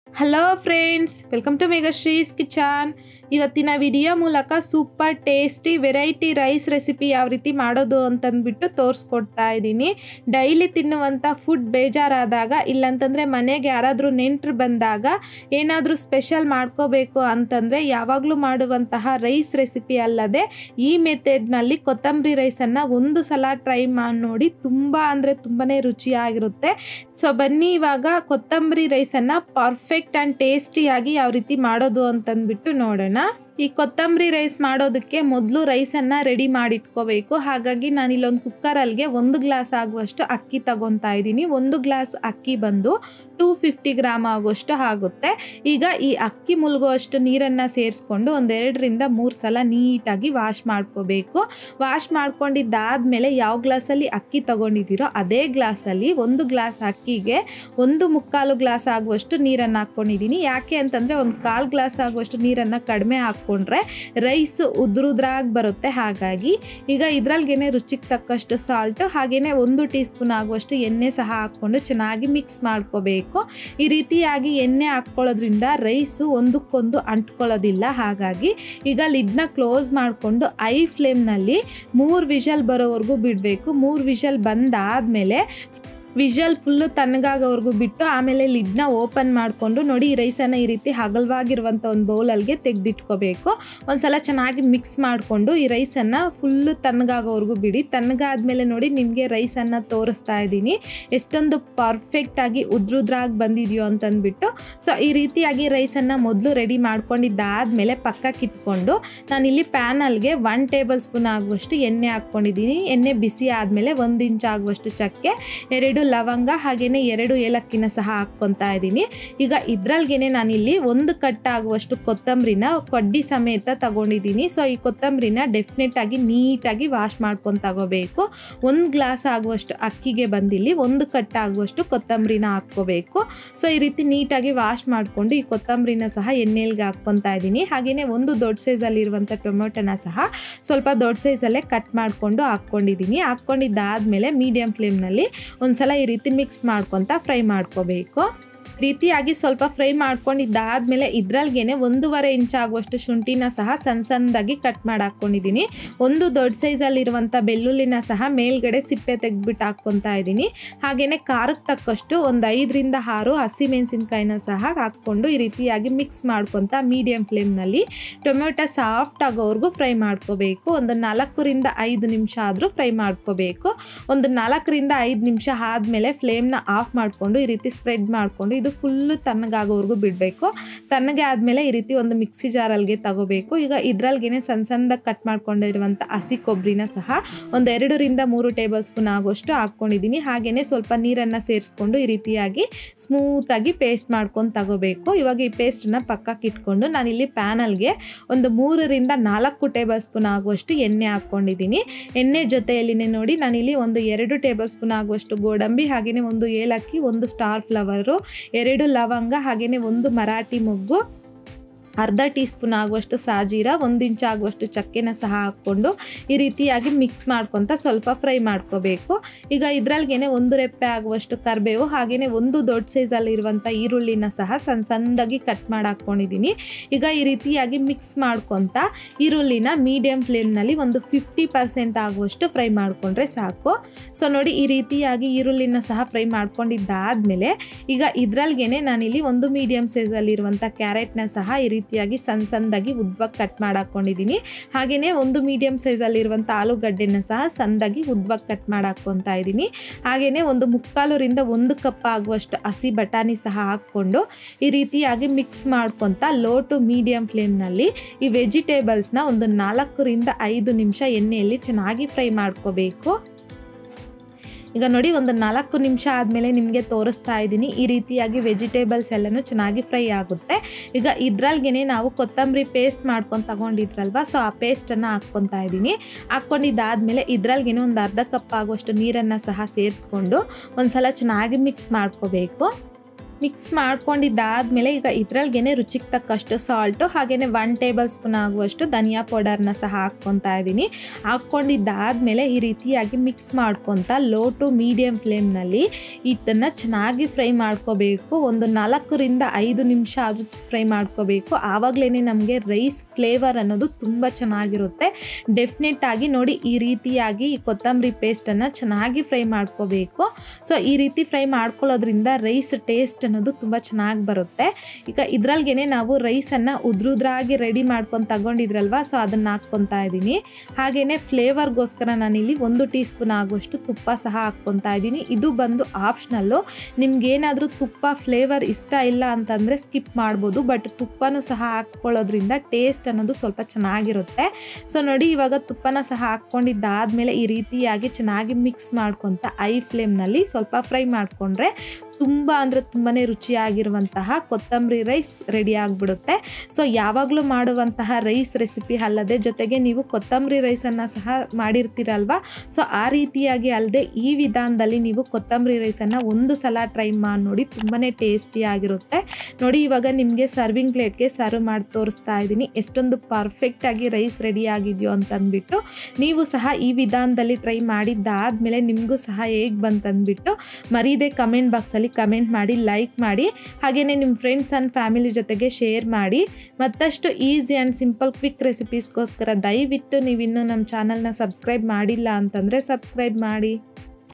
hello friends welcome to ಮೆಗಾಶ್ರೀಸ್ kitchen ಇವತ್ತಿನ video ಮೂಲಕ super tasty variety rice recipe ಯಾವ ರೀತಿ ಮಾಡೋದು ಅಂತಂದ್ಬಿಟ್ಟು ತೋರಿಸ್ಕೊಡ್ತಾ ಇದ್ದೀನಿ ಡೈಲಿ ತಿನ್ನುವಂಥ ಫುಡ್ ಬೇಜಾರಾದಾಗ ಇಲ್ಲಂತಂದರೆ ಮನೆಗೆ ಯಾರಾದರೂ ನೆಂಟರು ಬಂದಾಗ ಏನಾದರೂ ಸ್ಪೆಷಲ್ ಮಾಡ್ಕೋಬೇಕು ಅಂತಂದರೆ ಯಾವಾಗಲೂ ಮಾಡುವಂತಹ ರೈಸ್ ರೆಸಿಪಿ ಅಲ್ಲದೆ ಈ ಮೆಥಡ್ನಲ್ಲಿ ಕೊತ್ತಂಬರಿ ರೈಸನ್ನು ಒಂದು ಸಲ ಟ್ರೈ ಮಾಡಿ ನೋಡಿ ತುಂಬ ಅಂದರೆ ತುಂಬಾ ರುಚಿಯಾಗಿರುತ್ತೆ ಸೊ ಬನ್ನಿ ಇವಾಗ ಕೊತ್ತಂಬರಿ ರೈಸನ್ನು ಪರ್ಫೆಕ್ಟ್ ಆ್ಯಂಡ್ ಟೇಸ್ಟಿಯಾಗಿ ಯಾವ ರೀತಿ ಮಾಡೋದು ಅಂತಂದ್ಬಿಟ್ಟು ನೋಡೋಣ ಈ ಕೊತ್ತಂಬರಿ ರೈಸ್ ಮಾಡೋದಕ್ಕೆ ಮೊದಲು ರೈಸನ್ನು ರೆಡಿ ಮಾಡಿಟ್ಕೋಬೇಕು ಹಾಗಾಗಿ ನಾನು ಇಲ್ಲೊಂದು ಕುಕ್ಕರಲ್ಲಿಗೆ ಒಂದು ಗ್ಲಾಸ್ ಆಗುವಷ್ಟು ಅಕ್ಕಿ ತಗೊತಾ ಇದ್ದೀನಿ ಒಂದು ಗ್ಲಾಸ್ ಅಕ್ಕಿ ಬಂದು ಟೂ ಫಿಫ್ಟಿ ಗ್ರಾಮ್ ಆಗುವಷ್ಟು ಆಗುತ್ತೆ ಈಗ ಈ ಅಕ್ಕಿ ಮುಳುಗುವಷ್ಟು ನೀರನ್ನು ಸೇರಿಸ್ಕೊಂಡು ಒಂದೆರಡರಿಂದ ಮೂರು ಸಲ ನೀಟಾಗಿ ವಾಶ್ ಮಾಡ್ಕೋಬೇಕು ವಾಶ್ ಮಾಡ್ಕೊಂಡಿದ್ದಾದಮೇಲೆ ಯಾವ ಗ್ಲಾಸಲ್ಲಿ ಅಕ್ಕಿ ತಗೊಂಡಿದ್ದೀರೋ ಅದೇ ಗ್ಲಾಸಲ್ಲಿ ಒಂದು ಗ್ಲಾಸ್ ಅಕ್ಕಿಗೆ ಒಂದು ಮುಕ್ಕಾಲು ಗ್ಲಾಸ್ ಆಗುವಷ್ಟು ನೀರನ್ನು ಹಾಕ್ಕೊಂಡಿದ್ದೀನಿ ಯಾಕೆ ಅಂತಂದರೆ ಒಂದು ಕಾಲು ಗ್ಲಾಸ್ ಆಗುವಷ್ಟು ನೀರನ್ನು ಕಡಿಮೆ ಹಾಕ್ಕೊಂಡ್ರೆ ರೈಸ್ ಉದ್ರುದ್ರಾಗಿ ಬರುತ್ತೆ ಹಾಗಾಗಿ ಈಗ ಇದ್ರಲ್ಗೇನೆ ರುಚಿಗೆ ತಕ್ಕಷ್ಟು ಸಾಲ್ಟು ಹಾಗೆಯೇ ಒಂದು ಟೀ ಸ್ಪೂನ್ ಆಗುವಷ್ಟು ಎಣ್ಣೆ ಸಹ ಹಾಕ್ಕೊಂಡು ಚೆನ್ನಾಗಿ ಮಿಕ್ಸ್ ಮಾಡ್ಕೋಬೇಕು ಈ ರೀತಿಯಾಗಿ ಎಣ್ಣೆ ಹಾಕ್ಕೊಳ್ಳೋದ್ರಿಂದ ರೈಸು ಒಂದಕ್ಕೊಂದು ಅಂಟ್ಕೊಳ್ಳೋದಿಲ್ಲ ಹಾಗಾಗಿ ಈಗ ಲಿಡ್ನ ಕ್ಲೋಸ್ ಮಾಡಿಕೊಂಡು ಐ ಫ್ಲೇಮ್ನಲ್ಲಿ ಮೂರು ವಿಷಲ್ ಬರೋವರೆಗೂ ಬಿಡಬೇಕು ಮೂರು ವಿಷಲ್ ಬಂದಾದಮೇಲೆ ವಿಷಲ್ ಫುಲ್ಲು ತಣ್ಣಗಾಗೋವರೆಗೂ ಬಿಟ್ಟು ಆಮೇಲೆ ಲಿಡ್ನ ಓಪನ್ ಮಾಡಿಕೊಂಡು ನೋಡಿ ಈ ರೈಸನ್ನು ಈ ರೀತಿ ಹಗಲವಾಗಿರುವಂಥ ಒಂದು ಬೌಲಲ್ಗೆ ತೆಗೆದಿಟ್ಕೋಬೇಕು ಒಂದ್ಸಲ ಚೆನ್ನಾಗಿ ಮಿಕ್ಸ್ ಮಾಡಿಕೊಂಡು ಈ ರೈಸನ್ನು ಫುಲ್ಲು ತಣ್ಣಗಾಗೋವರೆಗೂ ಬಿಡಿ ತಣ್ಣಗಾದ್ಮೇಲೆ ನೋಡಿ ನಿಮಗೆ ರೈಸನ್ನು ತೋರಿಸ್ತಾ ಇದ್ದೀನಿ ಎಷ್ಟೊಂದು ಪರ್ಫೆಕ್ಟಾಗಿ ಉದ್ರುದ್ರಾಗಿ ಬಂದಿದೆಯೋ ಅಂತಂದ್ಬಿಟ್ಟು ಸೊ ಈ ರೀತಿಯಾಗಿ ರೈಸನ್ನು ಮೊದಲು ರೆಡಿ ಮಾಡ್ಕೊಂಡಿದ್ದಾದಮೇಲೆ ಪಕ್ಕಕ್ಕೆ ಇಟ್ಕೊಂಡು ನಾನಿಲ್ಲಿ ಪ್ಯಾನಲ್ಗೆ ಒನ್ ಟೇಬಲ್ ಸ್ಪೂನ್ ಆಗುವಷ್ಟು ಎಣ್ಣೆ ಹಾಕ್ಕೊಂಡಿದ್ದೀನಿ ಎಣ್ಣೆ ಬಿಸಿ ಆದಮೇಲೆ ಒಂದು ಇಂಚ್ ಆಗುವಷ್ಟು ಚಕ್ಕೆ ಎರಡು ಲವಂಗ ಹಾಗೆಯೇ ಎರಡು ಏಲಕ್ಕಿನ ಸಹ ಹಾಕ್ಕೊತಾ ಇದ್ದೀನಿ ಈಗ ಇದ್ರಲ್ಗೇನೆ ನಾನಿಲ್ಲಿ ಒಂದು ಕಟ್ ಆಗುವಷ್ಟು ಕೊತ್ತಂಬರಿನ ಕೊಡ್ಡಿ ಸಮೇತ ತಗೊಂಡಿದ್ದೀನಿ ಸೊ ಈ ಕೊತ್ತಂಬರಿನ ಡೆಫಿನೆಟ್ ಆಗಿ ನೀಟಾಗಿ ವಾಶ್ ಮಾಡ್ಕೊಂಡು ತಗೋಬೇಕು ಒಂದು ಗ್ಲಾಸ್ ಆಗುವಷ್ಟು ಅಕ್ಕಿಗೆ ಬಂದಿಲ್ಲಿ ಒಂದು ಕಟ್ ಆಗುವಷ್ಟು ಕೊತ್ತಂಬರಿನ ಹಾಕ್ಕೋಬೇಕು ಸೊ ಈ ರೀತಿ ನೀಟಾಗಿ ವಾಶ್ ಮಾಡಿಕೊಂಡು ಈ ಕೊತ್ತಂಬರಿನ ಸಹ ಎಣ್ಣೆಲ್ಗೆ ಹಾಕ್ಕೊತಾ ಇದ್ದೀನಿ ಹಾಗೆಯೇ ಒಂದು ದೊಡ್ಡ ಸೈಜಲ್ಲಿರುವಂಥ ಟೊಮೊಟೊನ ಸಹ ಸ್ವಲ್ಪ ದೊಡ್ಡ ಸೈಜಲ್ಲೇ ಕಟ್ ಮಾಡಿಕೊಂಡು ಹಾಕ್ಕೊಂಡಿದ್ದೀನಿ ಹಾಕ್ಕೊಂಡಿದ್ದಾದಮೇಲೆ ಮೀಡಿಯಮ್ ಫ್ಲೇಮ್ನಲ್ಲಿ ಒಂದ್ಸಲ ಈ ರೀತಿ ಮಿಕ್ಸ್ ಮಾಡ್ಕೊತ ಫ್ರೈ ಮಾಡ್ಕೋಬೇಕು ರೀತಿಯಾಗಿ ಸ್ವಲ್ಪ ಫ್ರೈ ಮಾಡ್ಕೊಂಡಿದ್ದಾದಮೇಲೆ ಇದ್ರಲ್ಗೇನೆ ಒಂದೂವರೆ ಇಂಚ್ ಆಗುವಷ್ಟು ಶುಂಠಿನ ಸಹ ಸಣ್ಣ ಸಣ್ಣದಾಗಿ ಕಟ್ ಮಾಡಿ ಹಾಕ್ಕೊಂಡಿದ್ದೀನಿ ಒಂದು ದೊಡ್ಡ ಸೈಜಲ್ಲಿರುವಂಥ ಬೆಳ್ಳುಳ್ಳಿನ ಸಹ ಮೇಲ್ಗಡೆ ಸಿಪ್ಪೆ ತೆಗೆದ್ಬಿಟ್ಟು ಹಾಕ್ಕೊತಾ ಇದ್ದೀನಿ ಹಾಗೆಯೇ ಖಾರಕ್ಕೆ ತಕ್ಕಷ್ಟು ಒಂದು ಐದರಿಂದ ಆರು ಹಸಿಮೆಣಸಿನ್ಕಾಯಿನ ಸಹ ಹಾಕ್ಕೊಂಡು ಈ ರೀತಿಯಾಗಿ ಮಿಕ್ಸ್ ಮಾಡ್ಕೊತ ಮೀಡಿಯಮ್ ಫ್ಲೇಮ್ನಲ್ಲಿ ಟೊಮೆಟೊ ಸಾಫ್ಟ್ ಆಗೋವರೆಗೂ ಫ್ರೈ ಮಾಡ್ಕೋಬೇಕು ಒಂದು ನಾಲ್ಕರಿಂದ ಐದು ನಿಮಿಷ ಆದರೂ ಫ್ರೈ ಮಾಡ್ಕೋಬೇಕು ಒಂದು ನಾಲ್ಕರಿಂದ ಐದು ನಿಮಿಷ ಆದಮೇಲೆ ಫ್ಲೇಮ್ನ ಆಫ್ ಮಾಡಿಕೊಂಡು ಈ ರೀತಿ ಸ್ಪ್ರೆಡ್ ಮಾಡಿಕೊಂಡು ಇದು ಫುಲ್ಲು ತಣ್ಣಗಾಗೋವರೆಗೂ ಬಿಡಬೇಕು ತಣ್ಣಗೆ ಆದಮೇಲೆ ಈ ರೀತಿ ಒಂದು ಮಿಕ್ಸಿ ಜಾರಲ್ಗೆ ತಗೋಬೇಕು ಈಗ ಇದ್ರಲ್ಗೆ ಸಣ್ಣ ಸಣ್ಣದಾಗಿ ಕಟ್ ಮಾಡ್ಕೊಂಡಿರುವಂಥ ಹಸಿ ಕೊಬ್ಬರಿನ ಸಹ ಒಂದು ಎರಡರಿಂದ ಮೂರು ಟೇಬಲ್ ಸ್ಪೂನ್ ಆಗುವಷ್ಟು ಹಾಕ್ಕೊಂಡಿದ್ದೀನಿ ಹಾಗೆಯೇ ಸ್ವಲ್ಪ ನೀರನ್ನು ಸೇರಿಸ್ಕೊಂಡು ಈ ರೀತಿಯಾಗಿ ಸ್ಮೂತಾಗಿ ಪೇಸ್ಟ್ ಮಾಡ್ಕೊಂಡು ತಗೋಬೇಕು ಇವಾಗ ಈ ಪೇಸ್ಟನ್ನ ಪಕ್ಕಕ್ಕೆ ಇಟ್ಕೊಂಡು ನಾನಿಲ್ಲಿ ಪ್ಯಾನಲ್ಗೆ ಒಂದು ಮೂರರಿಂದ ನಾಲ್ಕು ಟೇಬಲ್ ಸ್ಪೂನ್ ಆಗುವಷ್ಟು ಎಣ್ಣೆ ಹಾಕ್ಕೊಂಡಿದ್ದೀನಿ ಎಣ್ಣೆ ಜೊತೆಯಲ್ಲಿನೇ ನೋಡಿ ನಾನಿಲ್ಲಿ ಒಂದು ಎರಡು ಟೇಬಲ್ ಸ್ಪೂನ್ ಆಗುವಷ್ಟು ಗೋಡಂಬಿ ಹಾಗೆಯೇ ಒಂದು ಏಲಕ್ಕಿ ಒಂದು ಸ್ಟಾರ್ ಫ್ಲವರು ಎರಡು ಲವಂಗ ಹಾಗೆಯೇ ಒಂದು ಮರಾಠಿ ಮೊಗ್ಗು ಅರ್ಧ ಟೀ ಸ್ಪೂನ್ ಆಗುವಷ್ಟು ಸಾಜೀರ ಒಂದು ಇಂಚ್ ಆಗುವಷ್ಟು ಚಕ್ಕೆನ ಸಹ ಹಾಕ್ಕೊಂಡು ಈ ರೀತಿಯಾಗಿ ಮಿಕ್ಸ್ ಮಾಡ್ಕೊತ ಸ್ವಲ್ಪ ಫ್ರೈ ಮಾಡ್ಕೋಬೇಕು ಈಗ ಇದ್ರಲ್ಗೇನೆ ಒಂದು ರೆಪ್ಪೆ ಆಗುವಷ್ಟು ಕರಿಬೇವು ಹಾಗೆಯೇ ಒಂದು ದೊಡ್ಡ ಸೈಜಲ್ಲಿರುವಂಥ ಈರುಳ್ಳಿನ ಸಹ ಸಣ್ಣ ಸಣ್ಣದಾಗಿ ಕಟ್ ಮಾಡಿ ಹಾಕ್ಕೊಂಡಿದ್ದೀನಿ ಈಗ ಈ ರೀತಿಯಾಗಿ ಮಿಕ್ಸ್ ಮಾಡ್ಕೊತ ಈರುಳ್ಳಿನ ಮೀಡಿಯಮ್ ಫ್ಲೇಮ್ನಲ್ಲಿ ಒಂದು ಫಿಫ್ಟಿ ಪರ್ಸೆಂಟ್ ಆಗುವಷ್ಟು ಫ್ರೈ ಮಾಡಿಕೊಂಡ್ರೆ ಸಾಕು ಸೊ ನೋಡಿ ಈ ರೀತಿಯಾಗಿ ಈರುಳ್ಳಿನ ಸಹ ಫ್ರೈ ಮಾಡ್ಕೊಂಡಿದ್ದಾದಮೇಲೆ ಈಗ ಇದ್ರಲ್ಗೇನೆ ನಾನಿಲ್ಲಿ ಒಂದು ಮೀಡಿಯಮ್ ಸೈಜಲ್ಲಿರುವಂಥ ಕ್ಯಾರೆಟ್ನ ಸಹ ಈ ರೀತಿಯಾಗಿ ಸಣ್ಣ ಸಣ್ಣದಾಗಿ ಉದ್ವಾಗಿ ಕಟ್ ಮಾಡಿ ಹಾಕ್ಕೊಂಡಿದ್ದೀನಿ ಹಾಗೆಯೇ ಒಂದು ಮೀಡಿಯಮ್ ಸೈಜಲ್ಲಿರುವಂಥ ಆಲೂಗಡ್ಡೆನ ಸಹ ಸಣ್ಣದಾಗಿ ಉದ್ವಾಗಿ ಕಟ್ ಮಾಡಿ ಹಾಕ್ಕೊತಾ ಇದ್ದೀನಿ ಹಾಗೆಯೇ ಒಂದು ಮುಕ್ಕಾಲರಿಂದ ಒಂದು ಕಪ್ ಆಗುವಷ್ಟು ಹಸಿ ಬಟಾಣಿ ಸಹ ಹಾಕ್ಕೊಂಡು ಈ ರೀತಿಯಾಗಿ ಮಿಕ್ಸ್ ಮಾಡ್ಕೊತ ಲೋ ಟು ಮೀಡಿಯಮ್ ಫ್ಲೇಮ್ನಲ್ಲಿ ಈ ವೆಜಿಟೇಬಲ್ಸ್ನ ಒಂದು ನಾಲ್ಕರಿಂದ ಐದು ನಿಮಿಷ ಎಣ್ಣೆಯಲ್ಲಿ ಚೆನ್ನಾಗಿ ಫ್ರೈ ಮಾಡ್ಕೋಬೇಕು ಈಗ ನೋಡಿ ಒಂದು ನಾಲ್ಕು ನಿಮಿಷ ಆದಮೇಲೆ ನಿಮಗೆ ತೋರಿಸ್ತಾ ಇದ್ದೀನಿ ಈ ರೀತಿಯಾಗಿ ವೆಜಿಟೇಬಲ್ಸ್ ಎಲ್ಲನೂ ಚೆನ್ನಾಗಿ ಫ್ರೈ ಆಗುತ್ತೆ ಈಗ ಇದ್ರಲ್ಗೆ ನಾವು ಕೊತ್ತಂಬರಿ ಪೇಸ್ಟ್ ಮಾಡ್ಕೊಂಡು ತಗೊಂಡಿದ್ರಲ್ವ ಸೊ ಆ ಪೇಸ್ಟನ್ನು ಹಾಕ್ಕೊತಾ ಇದ್ದೀನಿ ಹಾಕ್ಕೊಂಡಿದ್ದಾದಮೇಲೆ ಇದ್ರಲ್ಗೆ ಒಂದು ಅರ್ಧ ಕಪ್ ಆಗುವಷ್ಟು ನೀರನ್ನು ಸಹ ಸೇರಿಸ್ಕೊಂಡು ಒಂದು ಸಲ ಚೆನ್ನಾಗಿ ಮಿಕ್ಸ್ ಮಾಡ್ಕೋಬೇಕು ಮಿಕ್ಸ್ ಮಾಡ್ಕೊಂಡಿದ್ದಾದಮೇಲೆ ಈಗ ಇದ್ರಲ್ಗೆ ರುಚಿಗೆ ತಕ್ಕಷ್ಟು ಸಾಲ್ಟು ಹಾಗೆಯೇ ಒನ್ ಟೇಬಲ್ ಸ್ಪೂನ್ ಆಗುವಷ್ಟು ಧನಿಯಾ ಪೌಡರ್ನ ಸಹ ಹಾಕ್ಕೊತಾ ಇದ್ದೀನಿ ಹಾಕ್ಕೊಂಡಿದ್ದಾದಮೇಲೆ ಈ ರೀತಿಯಾಗಿ ಮಿಕ್ಸ್ ಮಾಡ್ಕೊತ ಲೋ ಟು ಮೀಡಿಯಮ್ ಫ್ಲೇಮ್ನಲ್ಲಿ ಇದನ್ನು ಚೆನ್ನಾಗಿ ಫ್ರೈ ಮಾಡ್ಕೋಬೇಕು ಒಂದು ನಾಲ್ಕರಿಂದ ಐದು ನಿಮಿಷ ಆದರೂ ಫ್ರೈ ಮಾಡ್ಕೋಬೇಕು ಆವಾಗಲೇ ನಮಗೆ ರೈಸ್ ಫ್ಲೇವರ್ ಅನ್ನೋದು ತುಂಬ ಚೆನ್ನಾಗಿರುತ್ತೆ ಡೆಫಿನೆಟ್ ಆಗಿ ನೋಡಿ ಈ ರೀತಿಯಾಗಿ ಈ ಕೊತ್ತಂಬರಿ ಪೇಸ್ಟನ್ನು ಚೆನ್ನಾಗಿ ಫ್ರೈ ಮಾಡ್ಕೋಬೇಕು ಸೊ ಈ ರೀತಿ ಫ್ರೈ ಮಾಡ್ಕೊಳ್ಳೋದ್ರಿಂದ ರೈಸ್ ಟೇಸ್ಟ್ ಅನ್ನೋದು ತುಂಬ ಚೆನ್ನಾಗಿ ಬರುತ್ತೆ ಈಗ ಇದ್ರಲ್ಗೆ ನಾವು ರೈಸನ್ನು ಉದ್ರುದ್ರಾಗಿ ರೆಡಿ ಮಾಡ್ಕೊಂಡು ತಗೊಂಡಿದ್ರಲ್ವ ಸೊ ಅದನ್ನು ಹಾಕ್ಕೊತಾ ಇದ್ದೀನಿ ಹಾಗೆಯೇ ಫ್ಲೇವರ್ಗೋಸ್ಕರ ನಾನಿಲ್ಲಿ ಒಂದು ಟೀ ಸ್ಪೂನ್ ಆಗುವಷ್ಟು ತುಪ್ಪ ಸಹ ಹಾಕ್ಕೊತಾ ಇದ್ದೀನಿ ಇದು ಬಂದು ಆಪ್ಷನಲ್ಲು ನಿಮ್ಗೇನಾದರೂ ತುಪ್ಪ ಫ್ಲೇವರ್ ಇಷ್ಟ ಇಲ್ಲ ಅಂತಂದರೆ ಸ್ಕಿಪ್ ಮಾಡ್ಬೋದು ಬಟ್ ತುಪ್ಪನೂ ಸಹ ಹಾಕ್ಕೊಳ್ಳೋದ್ರಿಂದ ಟೇಸ್ಟ್ ಅನ್ನೋದು ಸ್ವಲ್ಪ ಚೆನ್ನಾಗಿರುತ್ತೆ ಸೊ ನೋಡಿ ಇವಾಗ ತುಪ್ಪನ ಸಹ ಹಾಕ್ಕೊಂಡಿದ್ದಾದಮೇಲೆ ಈ ರೀತಿಯಾಗಿ ಚೆನ್ನಾಗಿ ಮಿಕ್ಸ್ ಮಾಡ್ಕೊತ ಐ ಫ್ಲೇಮ್ನಲ್ಲಿ ಸ್ವಲ್ಪ ಫ್ರೈ ಮಾಡಿಕೊಂಡ್ರೆ ತುಂಬ ಅಂದರೆ ತುಂಬಾ ರುಚಿಯಾಗಿರುವಂತಹ ಕೊತ್ತಂಬರಿ ರೈಸ್ ರೆಡಿ ಆಗಿಬಿಡುತ್ತೆ ಸೊ ಯಾವಾಗಲೂ ಮಾಡುವಂತಹ ರೈಸ್ ರೆಸಿಪಿ ಅಲ್ಲದೆ ಜೊತೆಗೆ ನೀವು ಕೊತ್ತಂಬರಿ ರೈಸನ್ನು ಸಹ ಮಾಡಿರ್ತೀರಲ್ವ ಸೊ ಆ ರೀತಿಯಾಗಿ ಅಲ್ಲದೆ ಈ ವಿಧಾನದಲ್ಲಿ ನೀವು ಕೊತ್ತಂಬರಿ ರೈಸನ್ನು ಒಂದು ಸಲ ಟ್ರೈ ಮಾಡಿ ನೋಡಿ ತುಂಬಾ ಟೇಸ್ಟಿಯಾಗಿರುತ್ತೆ ನೋಡಿ ಇವಾಗ ನಿಮಗೆ ಸರ್ವಿಂಗ್ ಪ್ಲೇಟ್ಗೆ ಸರ್ವ್ ಮಾಡಿ ತೋರಿಸ್ತಾ ಇದ್ದೀನಿ ಎಷ್ಟೊಂದು ಪರ್ಫೆಕ್ಟಾಗಿ ರೈಸ್ ರೆಡಿ ಆಗಿದೆಯೋ ಅಂತಂದ್ಬಿಟ್ಟು ನೀವು ಸಹ ಈ ವಿಧಾನದಲ್ಲಿ ಟ್ರೈ ಮಾಡಿದ್ದಾದಮೇಲೆ ನಿಮಗೂ ಸಹ ಹೇಗೆ ಬಂತಂದ್ಬಿಟ್ಟು ಮರೀದೆ ಕಮೆಂಟ್ ಬಾಕ್ಸಲ್ಲಿ ಕಮೆಂಟ್ ಮಾಡಿ ಲೈಕ್ ಮಾಡಿ ಹಾಗೆಯೇ ನಿಮ್ಮ ಫ್ರೆಂಡ್ಸ್ ಆ್ಯಂಡ್ ಫ್ಯಾಮಿಲಿ ಜೊತೆಗೆ ಶೇರ್ ಮಾಡಿ ಮತ್ತಷ್ಟು ಈಸಿ ಆ್ಯಂಡ್ ಸಿಂಪಲ್ ಕ್ವಿಕ್ ರೆಸಿಪೀಸ್ಗೋಸ್ಕರ ದಯವಿಟ್ಟು ನೀವಿನ್ನೂ ನಮ್ಮ ಚಾನಲ್ನ ಸಬ್ಸ್ಕ್ರೈಬ್ ಮಾಡಿಲ್ಲ ಅಂತಂದರೆ ಸಬ್ಸ್ಕ್ರೈಬ್ ಮಾಡಿ